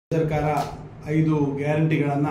ಸರ್ಕಾರ ಐದು ಗ್ಯಾರಂಟಿಗಳನ್ನು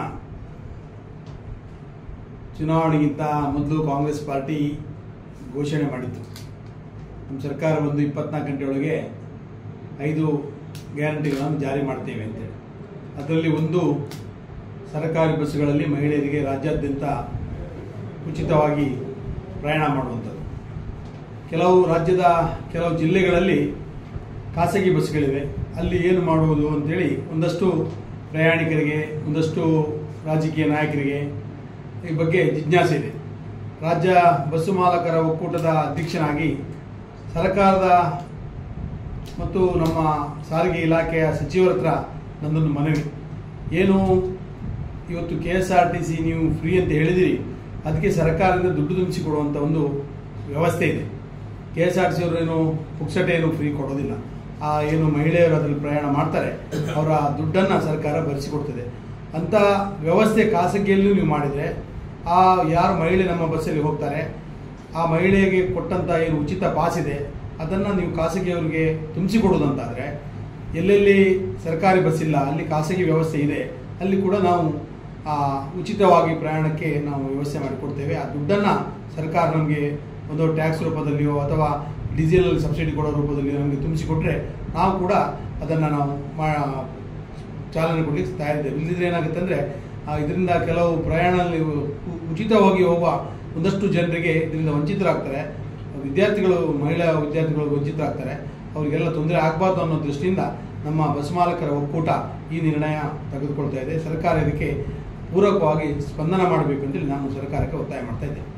ಚುನಾವಣೆಗಿಂತ ಮೊದಲು ಕಾಂಗ್ರೆಸ್ ಪಾರ್ಟಿ ಘೋಷಣೆ ಮಾಡಿತ್ತು ನಮ್ಮ ಸರ್ಕಾರ ಒಂದು ಇಪ್ಪತ್ನಾಲ್ಕು ಗಂಟೆಯೊಳಗೆ ಐದು ಗ್ಯಾರಂಟಿಗಳನ್ನು ಜಾರಿ ಮಾಡ್ತೇವೆ ಅಂತೇಳಿ ಅದರಲ್ಲಿ ಒಂದು ಸರ್ಕಾರಿ ಬಸ್ಸುಗಳಲ್ಲಿ ಮಹಿಳೆಯರಿಗೆ ರಾಜ್ಯಾದ್ಯಂತ ಉಚಿತವಾಗಿ ಪ್ರಯಾಣ ಮಾಡುವಂಥದ್ದು ಕೆಲವು ರಾಜ್ಯದ ಕೆಲವು ಜಿಲ್ಲೆಗಳಲ್ಲಿ ಖಾಸಗಿ ಬಸ್ಗಳಿವೆ ಅಲ್ಲಿ ಏನು ಮಾಡುವುದು ಅಂತೇಳಿ ಒಂದಷ್ಟು ಪ್ರಯಾಣಿಕರಿಗೆ ಒಂದಷ್ಟು ರಾಜಕೀಯ ನಾಯಕರಿಗೆ ಈ ಬಗ್ಗೆ ಜಿಜ್ಞಾಸೆ ಇದೆ ರಾಜ್ಯ ಬಸ್ಸು ಮಾಲಕರ ಒಕ್ಕೂಟದ ಅಧ್ಯಕ್ಷನಾಗಿ ಸರ್ಕಾರದ ಮತ್ತು ನಮ್ಮ ಸಾರಿಗೆ ಇಲಾಖೆಯ ಸಚಿವರ ಹತ್ರ ನನ್ನೊಂದು ಮನವಿ ಏನು ಇವತ್ತು K S R T C ನೀವು ಫ್ರೀ ಅಂತ ಹೇಳಿದಿರಿ ಅದಕ್ಕೆ ಸರ್ಕಾರದಿಂದ ದುಡ್ಡು ತುಂಬಿಸಿ ಕೊಡುವಂಥ ಒಂದು ವ್ಯವಸ್ಥೆ ಇದೆ K S R T C ಅವರು ಏನು ಪುಕ್ಸಟೆ ಏನು ಫ್ರೀ ಕೊಡೋದಿಲ್ಲ ಆ ಏನು ಮಹಿಳೆಯರು ಅದರಲ್ಲಿ ಪ್ರಯಾಣ ಮಾಡ್ತಾರೆ ಅವರ ದುಡ್ಡನ್ನು ಸರ್ಕಾರ ಭರಿಸಿಕೊಡ್ತದೆ ಅಂಥ ವ್ಯವಸ್ಥೆ ಖಾಸಗಿಯಲ್ಲೂ ನೀವು ಮಾಡಿದರೆ ಆ ಯಾರು ಮಹಿಳೆ ನಮ್ಮ ಬಸ್ಸಲ್ಲಿ ಹೋಗ್ತಾರೆ ಆ ಮಹಿಳೆಗೆ ಕೊಟ್ಟಂಥ ಏನು ಉಚಿತ ಪಾಸ್ ಇದೆ ಅದನ್ನು ನೀವು ಖಾಸಗಿಯವರಿಗೆ ತುಂಬಿಸಿಕೊಡೋದಂತಾದರೆ ಎಲ್ಲೆಲ್ಲಿ ಸರ್ಕಾರಿ ಬಸ್ ಇಲ್ಲ ಅಲ್ಲಿ ಖಾಸಗಿ ವ್ಯವಸ್ಥೆ ಇದೆ ಅಲ್ಲಿ ಕೂಡ ನಾವು ಆ ಉಚಿತವಾಗಿ ಪ್ರಯಾಣಕ್ಕೆ ನಾವು ವ್ಯವಸ್ಥೆ ಮಾಡಿಕೊಡ್ತೇವೆ ಆ ದುಡ್ಡನ್ನು ಸರ್ಕಾರ ನಮಗೆ ಒಂದು ಟ್ಯಾಕ್ಸ್ ರೂಪದಲ್ಲಿಯೋ ಅಥವಾ ಡೀಸೆಲ್ ಸಬ್ಸಿಡಿ ಕೊಡೋ ರೂಪದಲ್ಲಿಯೋ ನಮಗೆ ತುಂಬಿಸಿಕೊಟ್ರೆ ನಾವು ಕೂಡ ಅದನ್ನು ನಾವು ಮಾ ಚಾಲನೆ ಕೊಡಲಿಕ್ಕೆ ತಯಾರಿದ್ದೇವೆ ಇಲ್ಲದಿದ್ರೆ ಏನಾಗುತ್ತೆ ಅಂದರೆ ಇದರಿಂದ ಕೆಲವು ಪ್ರಯಾಣದಲ್ಲಿ ಉ- ಉಚಿತವಾಗಿ ಹೋಗುವ ಒಂದಷ್ಟು ಜನರಿಗೆ ಇದರಿಂದ ವಂಚಿತರಾಗ್ತಾರೆ ವಿದ್ಯಾರ್ಥಿಗಳು ಮಹಿಳಾ ವಿದ್ಯಾರ್ಥಿಗಳು ವಂಚಿತರಾಗ್ತಾರೆ ಅವರಿಗೆಲ್ಲ ತೊಂದರೆ ಆಗಬಾರ್ದು ಅನ್ನೋ ದೃಷ್ಟಿಯಿಂದ ನಮ್ಮ ಬಸ್ ಮಾಲಕರ ಒಕ್ಕೂಟ ಈ ನಿರ್ಣಯ ತೆಗೆದುಕೊಳ್ತಾ ಇದೆ ಸರ್ಕಾರ ಇದಕ್ಕೆ ಪೂರಕವಾಗಿ ಸ್ಪಂದನ ಮಾಡಬೇಕು ಅಂತೇಳಿ ನಾನು ಸರ್ಕಾರಕ್ಕೆ ಒತ್ತಾಯ ಮಾಡ್ತಾ ಇದ್ದೇನೆ